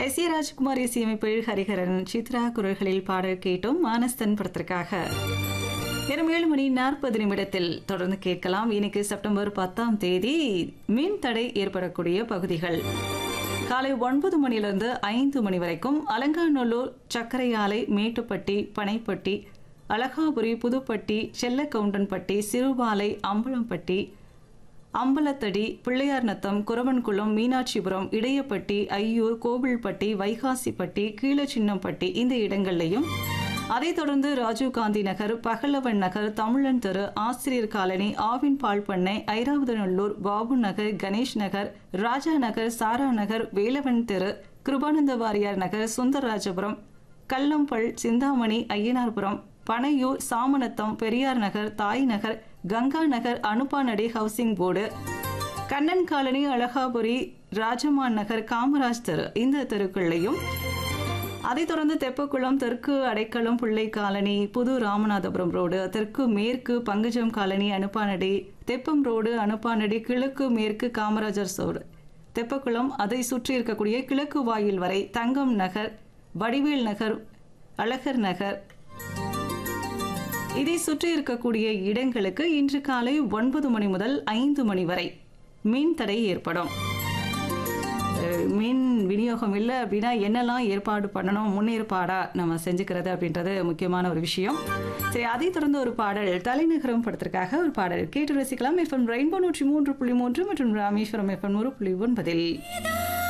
S A Rajkumar இசையமைப்பில் ஹரிஹரன் சித்ரா குரல்களில் பாடல் கேட்டோம் மானஸ்தன் படத்திற்காக நேரம் ஏழு மணி நாற்பது நிமிடத்தில் தொடர்ந்து கேட்கலாம் இன்னைக்கு செப்டம்பர் பத்தாம் தேதி மின் தடை ஏற்படக்கூடிய பகுதிகள் காலை ஒன்பது மணிலிருந்து ஐந்து மணி வரைக்கும் அலங்காநல்லூர் சர்க்கரை ஆலை மேட்டுப்பட்டி பனைப்பட்டி அழகாபுரி புதுப்பட்டி செல்லக்கவுண்டன்பட்டி சிறுபாலை அம்பலம்பட்டி அம்பலத்தடி பிள்ளையார் நத்தம் குரவன்குளம் மீனாட்சிபுரம் இடையப்பட்டி ஐயூர் கோவில்பட்டி வைகாசிப்பட்டி கீழச்சின்னம்பட்டி இந்த இடங்கள்லையும் அதைத் தொடர்ந்து ராஜீவ்காந்தி நகர் பகலவன் நகர் தமிழன் தெரு ஆசிரியர் காலனி ஆவின் பால் பண்ணை ஐராவதநல்லூர் பாபு நகர் கணேஷ் நகர் ராஜா நகர் சாரா நகர் வேலவன் தெரு கிருபானந்த வாரியார் நகர் Sundararajapuram கல்லம்பல் Chintamani ஐயனார்புரம் Panaiyur Samanatham Periyar Nagar Thai Nagar Ganga Nagar Anuppanadi housing board Kannan colony Azhagapuri Rajaman Nagar Kamaraj தெரு இந்த தெருக்கள்லையும் அதைத் தொடர்ந்து தெப்பக்குளம் தெற்கு அடைக்கலம் பிள்ளை காலனி புது ராமநாதபுரம் ரோடு தெற்கு மேற்கு பங்குஜம் காலனி அனுப்பானடி தெப்பம் ரோடு அனுப்பானடி கிழக்கு மேற்கு காமராஜர் ரோடு தெப்பக்குளம் அதை சுற்றி இருக்கக்கூடிய கிழக்கு வாயில் வரை தங்கம் நகர் வடிவேல் நகர் அழகர் நகர் இதை சுற்றி இருக்கக்கூடிய இடங்களுக்கு இன்று காலை ஒன்பது மணி முதல் ஐந்து மணி வரை மின் தடை ஏற்படும் அஹ் மின் விநியோகம் இல்லை அப்படின்னா என்னெல்லாம் ஏற்பாடு பண்ணணும் முன்னேற்பாடா நம்ம செஞ்சுக்கிறது அப்படின்றது முக்கியமான ஒரு விஷயம் சரி அதை தொடர்ந்து ஒரு பாடல் தலைநகரம் படத்திற்காக ஒரு பாடல் கேட்டு ரசிக்கலாம் எஃப்எம் ரெயின்போ நூற்றி மூன்று புள்ளி மூன்று மற்றும் ராமேஸ்வரம் எஃப்எம் நூறு புள்ளி ஒன்பதில்